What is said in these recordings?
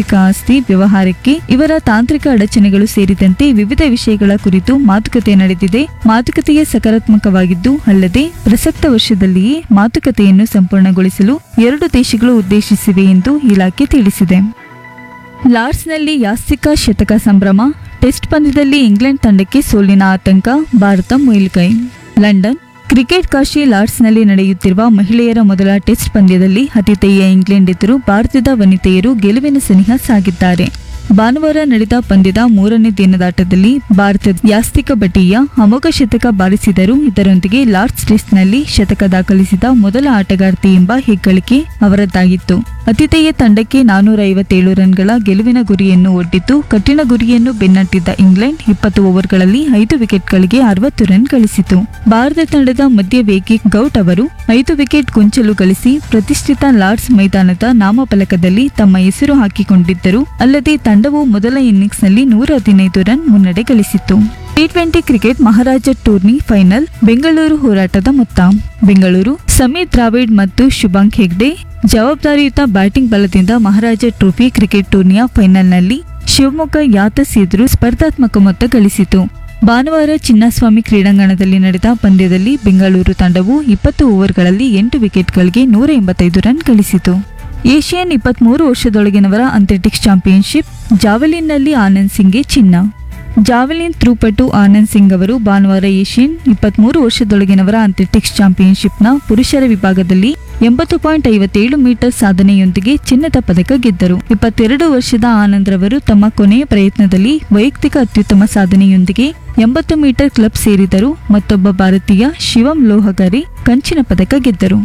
ಬೌದ್ಧಿಕ ಆಸ್ತಿ ವ್ಯವಹಾರಕ್ಕೆ ಇವರ ತಾಂತ್ರಿಕ ಅಡಚಣೆಗಳು ಸೇರಿದಂತೆ ವಿವಿಧ ವಿಷಯಗಳ ಕುರಿತು ಮಾತುಕತೆ ನಡೆದಿದೆ ಮಾತುಕತೆಯೇ ಸಕಾರಾತ್ಮಕವಾಗಿದ್ದು ಅಲ್ಲದೆ ಪ್ರಸಕ್ತ ವರ್ಷದಲ್ಲಿಯೇ ಮಾತುಕತೆಯನ್ನು ಸಂಪೂರ್ಣಗೊಳಿಸಲು ಎರಡು ದೇಶಗಳು ಉದ್ದೇಶಿಸಿವೆ ಎಂದು ಇಲಾಖೆ ತಿಳಿಸಿದೆ ಲಾರ್ಡ್ಸ್ನಲ್ಲಿ ಯಾಸ್ತಿಕ ಶತಕ ಸಂಭ್ರಮ ಟೆಸ್ಟ್ ಪಂದ್ಯದಲ್ಲಿ ಇಂಗ್ಲೆಂಡ್ ತಂಡಕ್ಕೆ ಸೋಲಿನ ಆತಂಕ ಭಾರತ ಮೇಲ್ಕೈ ಲಂಡನ್ ಕ್ರಿಕೆಟ್ ಕಾಶಿ ಲಾರ್ಡ್ಸ್ನಲ್ಲಿ ನಡೆಯುತ್ತಿರುವ ಮಹಿಳೆಯರ ಮೊದಲ ಟೆಸ್ಟ್ ಪಂದ್ಯದಲ್ಲಿ ಆತಿಥೇಯ ಇಂಗ್ಲೆಂಡ್ ಎದುರು ಭಾರತದ ವನಿತೆಯರು ಗೆಲುವಿನ ಸನಿಹ ಸಾಗಿದ್ದಾರೆ ಭಾನುವಾರ ನಡೆದ ಪಂದ್ಯದ ಮೂರನೇ ದಿನದಾಟದಲ್ಲಿ ಭಾರತದ ಯಾಸ್ತಿಕ ಬಟಿಯ ಅಮೋಘ ಶತಕ ಬಾರಿಸಿದರು ಇದರೊಂದಿಗೆ ಲಾರ್ಡ್ಸ್ ಟೆಸ್ಟ್ನಲ್ಲಿ ಶತಕ ದಾಖಲಿಸಿದ ಮೊದಲ ಆಟಗಾರ್ತಿ ಎಂಬ ಹೆಗ್ಗಳಿಕೆ ಅವರದ್ದಾಗಿತ್ತು ಅತಿಥೇಯ ತಂಡಕ್ಕೆ ನಾನೂರ ಐವತ್ತೇಳು ರನ್ಗಳ ಗೆಲುವಿನ ಗುರಿಯನ್ನು ಒಡ್ಡಿದ್ದು ಕಠಿಣ ಗುರಿಯನ್ನು ಬೆನ್ನಟ್ಟಿದ್ದ ಇಂಗ್ಲೆಂಡ್ ಇಪ್ಪತ್ತು ಓವರ್ಗಳಲ್ಲಿ ಐದು ವಿಕೆಟ್ಗಳಿಗೆ ಅರವತ್ತು ರನ್ ಗಳಿಸಿತು ಭಾರತ ತಂಡದ ಮಧ್ಯ ವೇಗಿ ಗೌಟ್ ಅವರು ಐದು ವಿಕೆಟ್ ಗೊಂಚಲು ಗಳಿಸಿ ಪ್ರತಿಷ್ಠಿತ ಲಾರ್ಡ್ಸ್ ಮೈದಾನದ ನಾಮಫಲಕದಲ್ಲಿ ತಮ್ಮ ಹೆಸರು ಹಾಕಿಕೊಂಡಿದ್ದರು ಅಲ್ಲದೆ ತಂಡವು ಮೊದಲ ಇನ್ನಿಂಗ್ಸ್ನಲ್ಲಿ ನೂರ ಹದಿನೈದು ರನ್ ಮುನ್ನಡೆ ಗಳಿಸಿತ್ತು T twenty cricket Maharaja tourney final Bengaluru ಹೋರಾಟದ ಮೊತ್ತ ಬೆಂಗಳೂರು ಸಮೀರ್ ದ್ರಾವಿಡ್ ಮತ್ತು ಶುಭಾಂಕ್ ಹೆಗ್ಡೆ ಜವಾಬ್ದಾರಿಯುತ ಬ್ಯಾಟಿಂಗ್ ಬಲದಿಂದ ಮಹಾರಾಜ ಟ್ರೋಫಿ ಕ್ರಿಕೆಟ್ ಟೂರ್ನಿಯ ಫೈನಲ್ನಲ್ಲಿ ಶಿವಮೊಗ್ಗ ಯಾತಸ್ ಎದುರು ಸ್ಪರ್ಧಾತ್ಮಕ ಮೊತ್ತ ಗಳಿಸಿತು ಭಾನುವಾರ ಚಿನ್ನಸ್ವಾಮಿ ಕ್ರೀಡಾಂಗಣದಲ್ಲಿ ನಡೆದ ಪಂದ್ಯದಲ್ಲಿ ಬೆಂಗಳೂರು ತಂಡವು ಇಪ್ಪತ್ತು ಓವರ್ಗಳಲ್ಲಿ ಎಂಟು ವಿಕೆಟ್ಗಳಿಗೆ ನೂರ ಎಂಬತ್ತೈದು ರನ್ ಗಳಿಸಿತು ಏಷ್ಯನ್ ಇಪ್ಪತ್ಮೂರು ವರ್ಷದೊಳಗಿನವರ ಅಥ್ಲೆಟಿಕ್ಸ್ ಚಾಂಪಿಯನ್ಶಿಪ್ ಜಾವೆಲಿನ್ನಲ್ಲಿ ಆನಂದ್ ಸಿಂಗ್ಗೆ ಚಿನ್ನ ಜಾವೆಲಿನ್ ಥ್ರೂಪಟು ಆನಂದ್ ಸಿಂಗ್ ಅವರು ಭಾನುವಾರ ಏಷ್ಯನ್ ಇಪ್ಪತ್ಮೂರು ವರ್ಷದೊಳಗಿನವರ ಅಥ್ಲೆಟಿಕ್ಸ್ ಚಾಂಪಿಯನ್ಶಿಪ್ನ ಪುರುಷರ ವಿಭಾಗದಲ್ಲಿ ಎಂಬತ್ತು ಪಾಯಿಂಟ್ ಐವತ್ತೇಳು ಮೀಟರ್ ಸಾಧನೆಯೊಂದಿಗೆ ಚಿನ್ನದ ಪದಕ ಗೆದ್ದರು ಇಪ್ಪತ್ತೆರಡು ವರ್ಷದ ಆನಂದ್ ರವರು ತಮ್ಮ ಕೊನೆಯ ಪ್ರಯತ್ನದಲ್ಲಿ ವೈಯಕ್ತಿಕ ಅತ್ಯುತ್ತಮ ಸಾಧನೆಯೊಂದಿಗೆ ಎಂಬತ್ತು ಮೀಟರ್ ಕ್ಲಬ್ ಸೇರಿದರು ಮತ್ತೊಬ್ಬ ಭಾರತೀಯ ಶಿವಂ ಲೋಹಗರಿ ಕಂಚಿನ ಪದಕ ಗೆದ್ದರು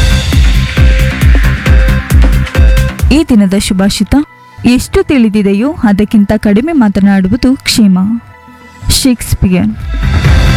ಈ ದಿನದ ಶುಭಾಷಿತ ಎಷ್ಟು ತಿಳಿದಿದೆಯೋ ಅದಕ್ಕಿಂತ ಕಡಿಮೆ ಮಾತನಾಡುವುದು ಕ್ಷೇಮ ಶೇಕ್ಸ್ಪಿಯರ್